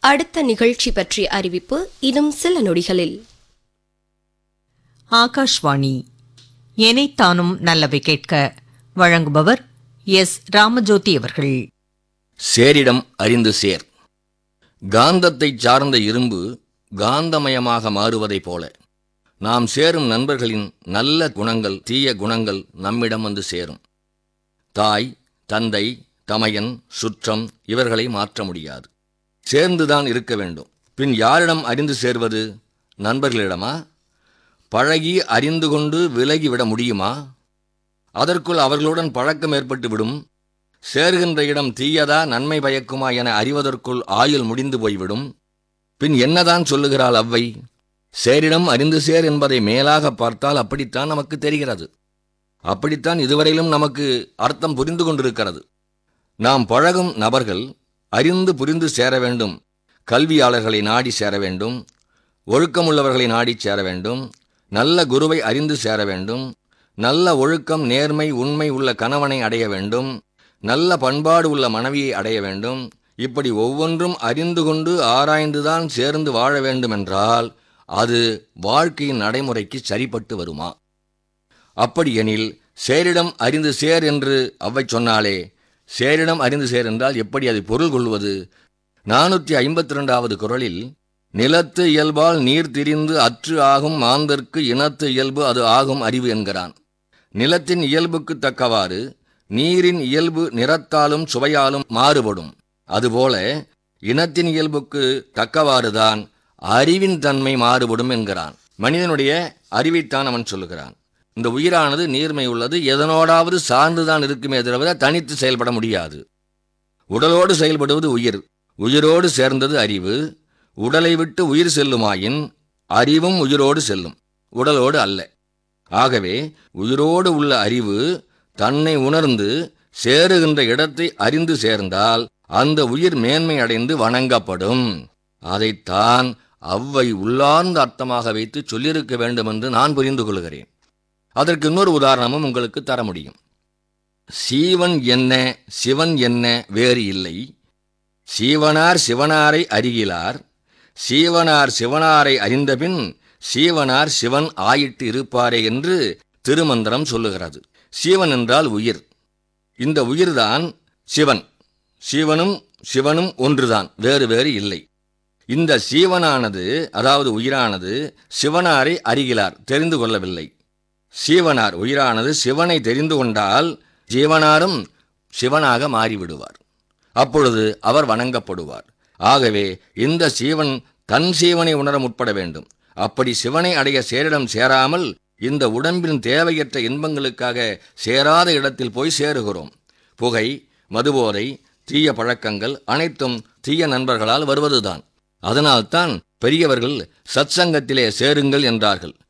அடுத்த நிகழ்ச்சி பற்றிய அறிவிப்பு இன்னும் சில நொடிகளில் ஆகாஷ்வாணி எனைத்தானும் நல்லவை கேட்க வழங்குபவர் எஸ் ராமஜோதி அவர்கள் சேரிடம் அறிந்து சேர் காந்தத்தைச் சார்ந்த இரும்பு காந்தமயமாக மாறுவதைப் போல நாம் சேரும் நண்பர்களின் நல்ல குணங்கள் தீய குணங்கள் நம்மிடம் வந்து சேரும் தாய் தந்தை தமையன் சுற்றம் இவர்களை மாற்ற முடியாது சேர்ந்துதான் இருக்க வேண்டும் பின் யாரிடம் அறிந்து சேர்வது நண்பர்களிடமா பழகி அறிந்து கொண்டு விலகிவிட முடியுமா அதற்குள் அவர்களுடன் பழக்கம் ஏற்பட்டு விடும் சேர்கின்ற இடம் தீயதா நன்மை பயக்குமா என அறிவதற்குள் ஆயுள் முடிந்து போய்விடும் பின் என்னதான் சொல்லுகிறாள் அவ்வை சேரிடம் அறிந்து சேர் என்பதை மேலாக பார்த்தால் அப்படித்தான் நமக்கு தெரிகிறது அப்படித்தான் இதுவரையிலும் நமக்கு அர்த்தம் புரிந்து கொண்டிருக்கிறது நாம் பழகும் நபர்கள் அறிந்து புரிந்து சேர வேண்டும் கல்வியாளர்களை நாடி சேர வேண்டும் ஒழுக்கமுள்ளவர்களை நாடி சேர வேண்டும் நல்ல குருவை அறிந்து சேர வேண்டும் நல்ல ஒழுக்கம் நேர்மை உண்மை உள்ள கணவனை அடைய வேண்டும் நல்ல பண்பாடு உள்ள மனைவியை அடைய வேண்டும் இப்படி ஒவ்வொன்றும் அறிந்து கொண்டு ஆராய்ந்துதான் சேர்ந்து வாழ வேண்டுமென்றால் அது வாழ்க்கையின் நடைமுறைக்கு சரிப்பட்டு வருமா அப்படியெனில் சேரிடம் அறிந்து சேர் என்று அவ்வை சொன்னாலே சேரிடம் அறிந்து சேர் என்றால் எப்படி அதை பொருள் கொள்வது நானூற்றி ஐம்பத்தி ரெண்டாவது குரலில் நிலத்து இயல்பால் நீர் திரிந்து அற்று ஆகும் மாந்தர்க்கு இனத்து இயல்பு அது ஆகும் அறிவு என்கிறான் நிலத்தின் இயல்புக்கு தக்கவாறு நீரின் இயல்பு நிறத்தாலும் சுவையாலும் மாறுபடும் அதுபோல இனத்தின் இயல்புக்கு தக்கவாறுதான் அறிவின் தன்மை மாறுபடும் என்கிறான் மனிதனுடைய அறிவைத்தான் அவன் சொல்லுகிறான் இந்த உயிரானது நீர்மை உள்ளது எதனோடாவது சார்ந்துதான் இருக்குமே தவிர தனித்து செயல்பட முடியாது உடலோடு செயல்படுவது உயிர் உயிரோடு சேர்ந்தது அறிவு உடலை விட்டு உயிர் செல்லுமாயின் அறிவும் உயிரோடு செல்லும் உடலோடு அல்ல ஆகவே உயிரோடு உள்ள அறிவு தன்னை உணர்ந்து சேருகின்ற இடத்தை அறிந்து சேர்ந்தால் அந்த உயிர் மேன்மை அடைந்து வணங்கப்படும் அதைத்தான் அவ்வை உள்ளார்ந்த அர்த்தமாக வைத்து சொல்லியிருக்க வேண்டும் என்று நான் புரிந்து கொள்கிறேன் அதற்கு இன்னொரு உதாரணமும் உங்களுக்கு தர முடியும் சீவன் என்ன சிவன் என்ன வேறு இல்லை சீவனார் சிவனாரை அறிகிலார் சீவனார் சிவனாரை அறிந்தபின் சீவனார் சிவன் ஆயிட்டு இருப்பாரே என்று திருமந்திரம் சொல்லுகிறது சீவன் என்றால் உயிர் இந்த உயிர்தான் சிவன் சிவனும் சிவனும் ஒன்றுதான் வேறு வேறு இல்லை இந்த சீவனானது அதாவது உயிரானது சிவனாரை அறிகிறார் தெரிந்து கொள்ளவில்லை சீவனார் உயிரானது சிவனை தெரிந்து கொண்டால் ஜீவனாரும் சிவனாக மாறிவிடுவார் அப்பொழுது அவர் வணங்கப்படுவார் ஆகவே இந்த சீவன் தன் சீவனை உணர முற்பட வேண்டும் அப்படி சிவனை அடைய சேரிடம் சேராமல் இந்த உடம்பின் தேவையற்ற இன்பங்களுக்காக சேராத இடத்தில் போய் சேருகிறோம் புகை மதுபோதை தீய பழக்கங்கள் அனைத்தும் தீய நண்பர்களால் வருவதுதான் அதனால்தான் பெரியவர்கள் சத்சங்கத்திலே சேருங்கள் என்றார்கள்